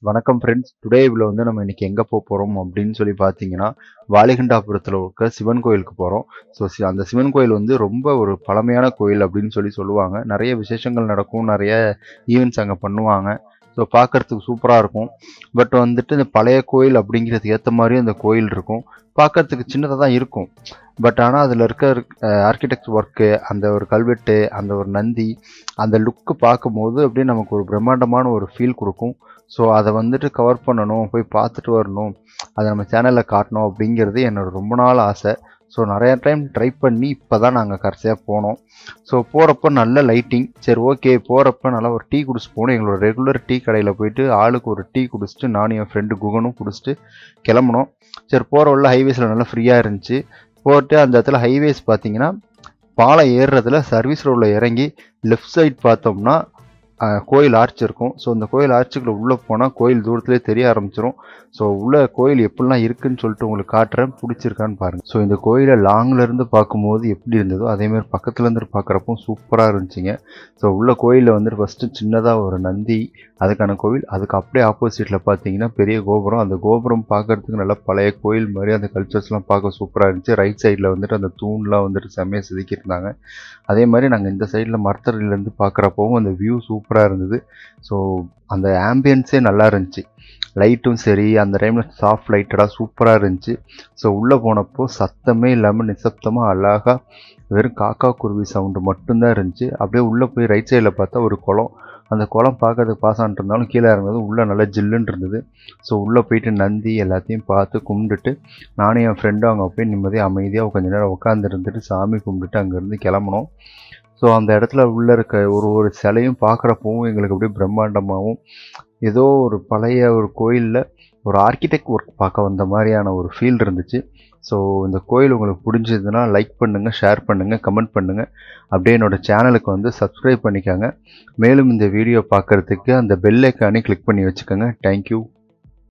வணக்கம் friends today இவ்வளோ வந்து நம்ம இன்னைக்கு எங்கே போக போகிறோம் அப்படின்னு சொல்லி பார்த்தீங்கன்னா வாலிகண்டாபுரத்தில் இருக்க சிவன் கோயிலுக்கு போகிறோம் ஸோ அந்த சிவன் கோயில் வந்து ரொம்ப ஒரு பழமையான கோயில் அப்படின்னு சொல்லி சொல்லுவாங்க நிறைய விசேஷங்கள் நடக்கும் நிறைய ஈவெண்ட்ஸ் அங்கே பண்ணுவாங்க ஸோ பார்க்கறதுக்கு சூப்பராக இருக்கும் பட் வந்துட்டு இந்த பழைய கோயில் அப்படிங்கிறதுக்கு ஏற்ற மாதிரி அந்த கோயில் இருக்கும் பார்க்கறதுக்கு சின்னதாக தான் இருக்கும் பட் ஆனால் அதில் இருக்க ஆர்கிடெக்ட் ஒர்க்கு அந்த ஒரு கல்வெட்டு அந்த ஒரு நந்தி அந்த லுக்கு பார்க்கும்போது அப்படியே நமக்கு ஒரு பிரம்மாண்டமான ஒரு ஃபீல் கொடுக்கும் ஸோ அதை வந்துட்டு கவர் பண்ணணும் போய் பார்த்துட்டு வரணும் அதை நம்ம சேனலில் காட்டணும் அப்படிங்கிறது என்னோட ரொம்ப நாள் ஆசை ஸோ நிறைய டைம் ட்ரை பண்ணி இப்போ தான் நாங்கள் கடைசியாக போனோம் ஸோ போகிறப்ப நல்ல லைட்டிங் சரி ஓகே போகிறப்ப நல்லா ஒரு டீ குடிச்சிட்டு போகணும் எங்களோட ரெகுலர் டீ கடையில் போயிட்டு ஆளுக்கு ஒரு டீ குடிச்சிட்டு நானும் என் ஃப்ரெண்டு குகனும் குடிச்சிட்டு கிளம்புனோம் சரி போகிற உள்ள ஹைவேஸில் நல்லா ஃப்ரீயாக இருந்துச்சு போட்டு அந்த இடத்துல ஹைவேஸ் பார்த்தீங்கன்னா பாலம் ஏறுறதுல சர்வீஸ் ரோடில் இறங்கி லெஃப்ட் சைட் பார்த்தோம்னா அஹ், கோயில் ஆர்ச் இருக்கும் ஸோ இந்த கோயில் ஆர்ச்சுக்குள்ளே உள்ளே போனால் கோயில் தூரத்துலேயே தெரிய ஆரம்பிச்சிரும் ஸோ உள்ள கோயில் எப்படிலாம் இருக்குன்னு சொல்லிட்டு உங்களுக்கு காட்டுறேன் பிடிச்சிருக்கான்னு பாருங்கள் ஸோ இந்த கோயிலை லாங்ல இருந்து பார்க்கும்போது எப்படி இருந்ததோ அதேமாதிரி பக்கத்துல இருந்து பார்க்குறப்போ சூப்பராக இருந்துச்சுங்க ஸோ உள்ள கோயிலில் வந்துட்டு ஃபஸ்ட்டு சின்னதாக ஒரு நந்தி அதுக்கான கோவில் அதுக்கு அப்படியே ஆப்போசிட்டில் பார்த்தீங்கன்னா பெரிய கோபுரம் அந்த கோபுரம் பார்க்கறதுக்கு நல்ல பழைய கோயில் மாதிரி அந்த கல்ச்சர்ஸ்லாம் பார்க்க சூப்பராக இருந்துச்சு ரைட் சைடில் வந்துட்டு அந்த தூண்லாம் வந்துட்டு செம்மையாக செதுக்கியிருந்தாங்க அதே மாதிரி நாங்கள் இந்த சைடில் மரத்தடியிலேருந்து பார்க்குறப்பவும் அந்த வியூ சூப்பராக இருந்தது ஸோ அந்த ஆம்பியன்ஸே நல்லா இருந்துச்சு லைட்டும் சரி அந்த டைமில் சாஃப்ட் லைட்டடாக சூப்பராக இருந்துச்சு ஸோ உள்ளே போனப்போ சத்தமே இல்லாமல் நிசப்தமாக அழகாக வெறும் காக்கா குருவி சவுண்டு மட்டும்தான் இருந்துச்சு அப்படியே உள்ளே போய் ரைட் சைடில் பார்த்தா ஒரு குளம் அந்த குளம் பார்க்கறதுக்கு பாஸ் ஆன்ட்டு இருந்தாலும் கீழே இறங்குறது உள்ளே நல்லா ஜில்லுன்னு இருந்தது ஸோ உள்ளே போயிட்டு நந்தி எல்லாத்தையும் பார்த்து கும்பிட்டுட்டு நானும் என் ஃப்ரெண்டும் அங்கே போய் நிம்மதியாக அமைதியாக கொஞ்ச நேரம் உட்காந்து இருந்துட்டு சாமி கும்பிட்டுட்டு அங்கேருந்து கிளம்புனோம் ஸோ அந்த இடத்துல உள்ளே இருக்க ஒரு ஒரு சிலையும் பார்க்குறப்பவும் எங்களுக்கு அப்படியே பிரம்மாண்டமாகவும் ஏதோ ஒரு பழைய ஒரு கோயிலில் ஒரு ஆர்கிடெக்ட் ஒர்க் பார்க்க வந்த மாதிரியான ஒரு ஃபீல் இருந்துச்சு ஸோ இந்த கோயில் உங்களுக்கு பிடிச்சதுன்னா லைக் பண்ணுங்கள் ஷேர் பண்ணுங்கள் கமெண்ட் பண்ணுங்கள் அப்படியே என்னோட சேனலுக்கு வந்து சப்ஸ்கிரைப் பண்ணிக்கோங்க மேலும் இந்த வீடியோ பார்க்குறதுக்கு அந்த பெல் ஐக்கானே கிளிக் பண்ணி வச்சுக்கோங்க தேங்க்யூ